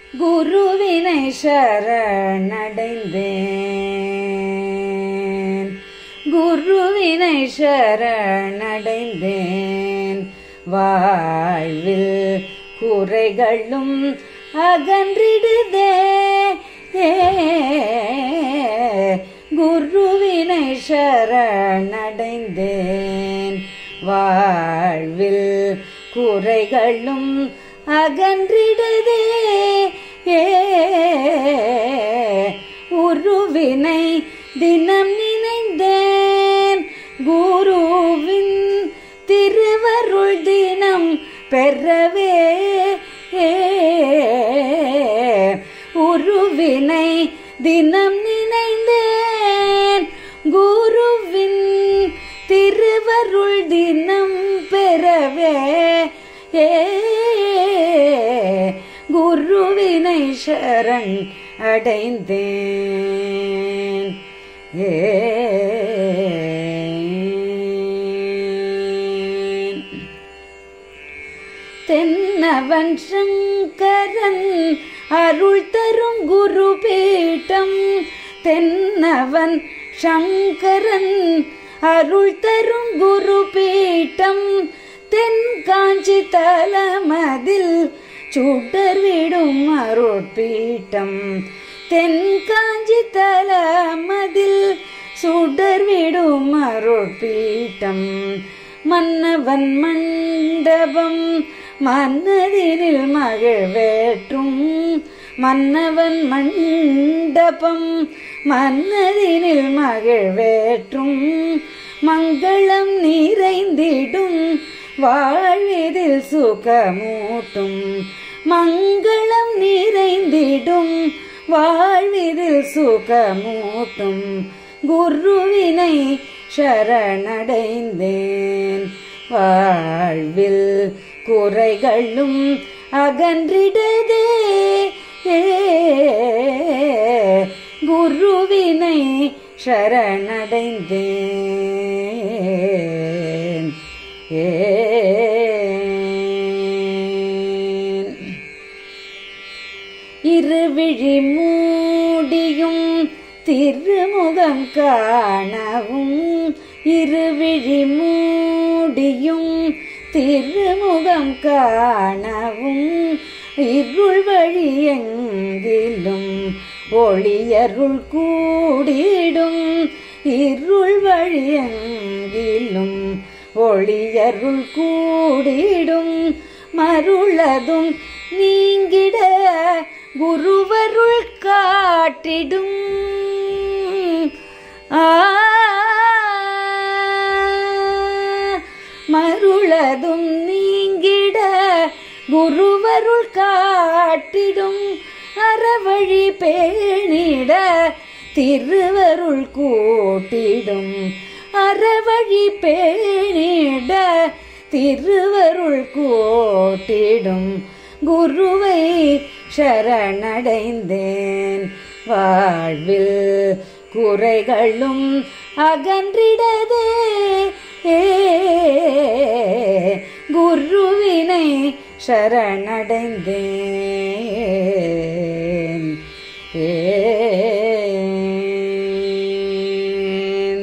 குருவினை சரணடைந்தேன் குருவினை சரணடைந்தேன் வாழ்வில் குறைகளும் அகன்றிடுதே ஏ குருவினை சரணடைந்தேன் வாழ்வில் குறைகளும் அகன்றிடுதே ஏ உருவினை தினம் நினைந்தேன் குருவின் திருவருள் தினம் பெறவே ஏ உருவினை தினம் நினைந்தேன் குருவின் திருவருள் தினம் பெறவே ஏ குருவினை சரண் அடைந்தேன் ஏ தென்னவன் சங்கரன் அருள் தரும் குரு பீட்டம் தென்னவன் சங்கரன் அருள் தரும் குரு பீட்டம் தென்காஞ்சி தலமதில் சுடர் விடும் அருட்பீட்டம் தென்காஞ்சி தலமதில் சுடர் விடும் அருட்பீட்டம் மன்னவன் மண்டபம் மன்னதினில் மகிழ்வேற்றும் மன்னவன் மண்டபம் மன்னதினில் மகிழ்வேற்றும் மங்களம் நிறைந்திடும் வாழ்வதில் சுகமூட்டும் மங்களம் நிறைந்திடும் வாழ்வதில் சுகமூட்டும் குருவினை சரணடைந்தேன் வாழ்வில் குறைகளும் அகன்றிடதே ஏ குருவினை சரணடைந்தேன் ஏன் இருவிழி மூடியும் திருமுகம் காணவும் இருவிழி மூடியும் திருமுகம் காணவும் இருள் வழி எங்கிலும் ஒளியருள் கூடிடும் இருள் வழி எங்கிலும் ஒளியருள் கூடிடும் மருளதும் நீங்கிட குருவருள் காட்டிடும் ஆ மருளதும் நீங்கிட குருவருள் காட்டிடும் அறவழி பேணிட திருவருள் கூட்டிடும் அறவழி பேணிட திருவருள் கூட்டிடும் குருவை சரணடைந்தேன் வாழ்வில் குறைகளும் அகன்றிடதே ஏ குருவினை சரணடைந்தேன் ஏன்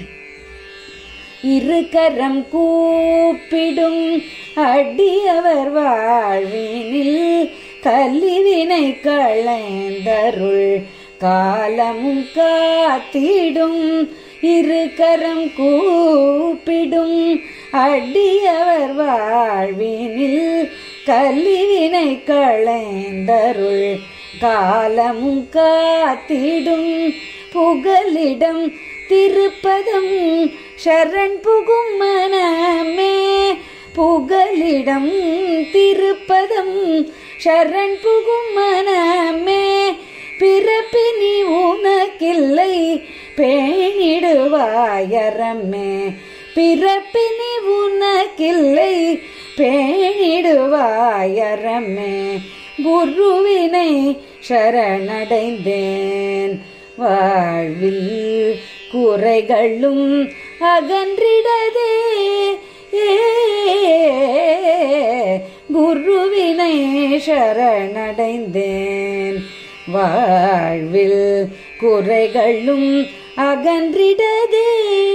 இருக்கரம் கூப்பிடும் அடியவர் வாழ்வினில் கல்லிவினை களைந்தருள் காலமும் காத்திடும் இருக்கரம் கூப்பிடும் அடியவர் வாழ்வினில் கல்லிவினை களைந்தருள் காலமும் காத்திடும் புகலிடம் திருப்பதம் சரண் புகும் மனமே புகலிடம் திருப்பதம் சரண் புகும் மனமே பிறப்பினி உனக்கில்லை பேணிடுவாயரமே பிறப்பினி உனக்கில்லை பேணிடுவாயரமே குருவினை சரணடைந்தேன் வாழ்வில் குறைகளும் அகன்றிடதே ஏ குருவினை சரணடைந்தேன் வாழ்வில் குறைகளும் அகன்றிடதே